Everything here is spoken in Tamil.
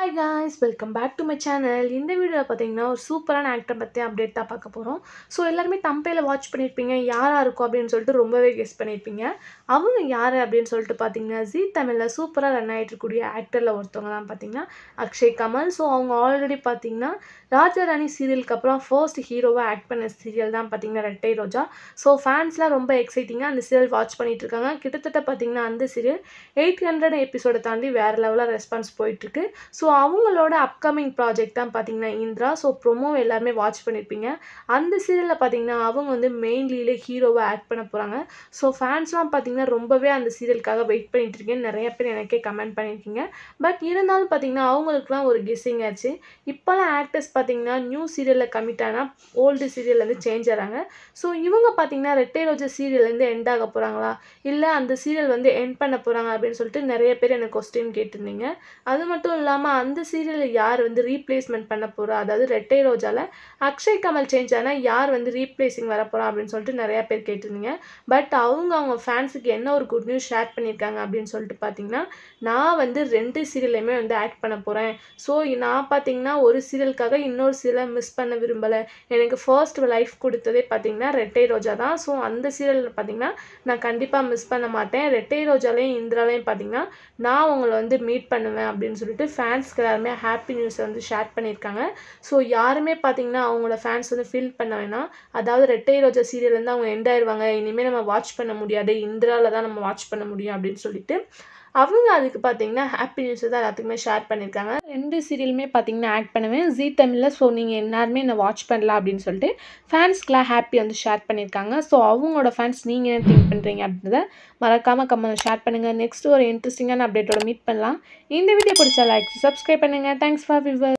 hi guys welcome back to my channel இந்த வீடியோவில் பார்த்தீங்கன்னா ஒரு சூப்பரான ஆக்டர் பற்றி அப்டேட் தான் பார்க்க போகிறோம் ஸோ எல்லாருமே தம்பையில் வாட்ச் பண்ணியிருப்பீங்க யாராக இருக்கும் அப்படின்னு சொல்லிட்டு ரொம்பவே கெஸ் பண்ணியிருப்பீங்க அவங்க யார் அப்படின்னு சொல்லிட்டு பார்த்தீங்கன்னா ஜி தமிழில் சூப்பராக ரன் ஆகிட்டு இருக்கக்கூடிய ஆக்டரில் ஒருத்தவங்க தான் பார்த்தீங்கன்னா அக்ஷய் கமல் ஸோ அவங்க ஆல்ரெடி பார்த்தீங்கன்னா ராஜாராணி சீரியலுக்கு அப்புறம் ஃபர்ஸ்ட் ஹீரோவாக ஆக்ட் பண்ண சீரியல் தான் பார்த்தீங்கன்னா ரெட்டை ரோஜா ஸோ ஃபேன்ஸ்லாம் ரொம்ப எக்ஸைட்டிங்காக அந்த சீரியல் வாட்ச் பண்ணிட்டு இருக்காங்க கிட்டத்தட்ட பார்த்தீங்கன்னா அந்த சீரியல் எயிட் ஹண்ட்ரட் எபிசோடை தாண்டி வேறு லெவலில் ரெஸ்பான்ஸ் போயிட்டுருக்கு ஸோ அவங்களோட அப்கமிங் ப்ராஜெக்ட் தான் பார்த்தீங்கன்னா இந்திரா ஸோ ப்ரொமோ எல்லாருமே வாட்ச் பண்ணியிருப்பீங்க அந்த சீரியலில் பார்த்தீங்கன்னா அவங்க வந்து மெயின்லியில் ஹீரோவை ஆக்ட் பண்ண போகிறாங்க ஸோ ஃபேன்ஸ்லாம் பார்த்தீங்கன்னா ரொம்பவே அந்த சீரியலுக்காக வெயிட் பண்ணிட்டு இருக்கேன் நிறைய பேர் எனக்கே கமெண்ட் பண்ணியிருக்கீங்க பட் இருந்தாலும் பார்த்தீங்கன்னா அவங்களுக்குலாம் ஒரு கெஸ்ஸிங் ஆச்சு இப்போலாம் ஆக்டர்ஸ் பார்த்தீங்கன்னா நியூ சீரியலில் கமிட் ஆனால் ஓல்டு சீரியல்லேருந்து சேஞ்ச் ஆகிறாங்க ஸோ இவங்க பார்த்தீங்கன்னா ரெட்டை ரோஜா சீரியல்லேருந்து எண்ட் ஆக போகிறாங்களா இல்லை அந்த சீரியல் வந்து எண்ட் பண்ண போகிறாங்க அப்படின்னு சொல்லிட்டு நிறைய பேர் எனக்கு கொஸ்டின் கேட்டிருந்தீங்க அது மட்டும் இல்லாமல் அந்த சீரியலில் யார் வந்து ரீப்ளேஸ்மெண்ட் பண்ண போகிறா அதாவது ரெட்டை ரோஜாவில் அக்ஷய் கமல் சேஞ்ச் ஆனால் யார் வந்து ரீப்ளேசிங் வர போகிறா அப்படின்னு சொல்லிட்டு நிறையா பேர் கேட்டிருந்தீங்க பட் அவங்க அவங்க ஃபேன்ஸுக்கு என்ன ஒரு குட் நியூஸ் ஷேர் பண்ணியிருக்காங்க அப்படின்னு சொல்லிட்டு பார்த்தீங்கன்னா நான் வந்து ரெண்டு சீரியல்லையுமே வந்து ஆக்ட் பண்ண போகிறேன் ஸோ நான் பார்த்தீங்கன்னா ஒரு சீரியலுக்காக இன்னொரு சீரியலை மிஸ் பண்ண விரும்பலை எனக்கு ஃபர்ஸ்ட் லைஃப் கொடுத்ததே பார்த்தீங்கன்னா ரெட்டை ரோஜா தான் ஸோ அந்த சீரியலில் பார்த்தீங்கன்னா நான் கண்டிப்பாக மிஸ் பண்ண மாட்டேன் ரெட்டை ரோஜாலையும் இந்திராலையும் பார்த்தீங்கன்னா நான் உங்களை வந்து மீட் பண்ணுவேன் அப்படின்னு சொல்லிட்டு ஃபேன்ஸ்க்கு எல்லாருமே ஹாப்பி நியூஸை வந்து ஷேர் பண்ணியிருக்காங்க ஸோ யாருமே பார்த்தீங்கன்னா அவங்களோட ஃபேன்ஸ் வந்து ஃபீல் பண்ண வேணாம் அதாவது ரெட்டை ரோஜா சீரியல்லேருந்து அவங்க எண்ட் ஆயிடுவாங்க இனிமேல் நம்ம வாட்ச் பண்ண முடியாது இந்திராவில் தான் நம்ம வாட்ச் பண்ண முடியும் அப்படின்னு சொல்லிட்டு அவங்க அதுக்கு பார்த்தீங்கன்னா ஹாப்பி நியூஸை தான் எல்லாத்துக்குமே ஷேர் பண்ணியிருக்காங்க ரெண்டு சீரியலுமே பார்த்தீங்கன்னா ஆக்ட் பண்ணுவேன் ஜி தமிழில் ஸோ நீங்கள் எல்லாருமே என்ன வாட்ச் பண்ணலாம் அப்படின்னு சொல்லிட்டு ஃபேன்ஸ்க்கெலாம் ஹாப்பி வந்து ஷேர் பண்ணியிருக்காங்க ஸோ அவங்களோட ஃபேன்ஸ் நீங்கள் என்ன திங்க் பண்ணுறீங்க அப்படின்றத மறக்காமல் கமெண்ட் ஷேர் பண்ணுங்கள் நெக்ஸ்ட் ஒரு இன்ட்ரெஸ்டிங்கான அப்டேட்டோட மீட் பண்ணலாம் இந்த வீடியோ பிடிச்சா லைக் சப்ஸ்கிரைப் பண்ணுங்கள் தேங்க்ஸ் ஃபார் விவர்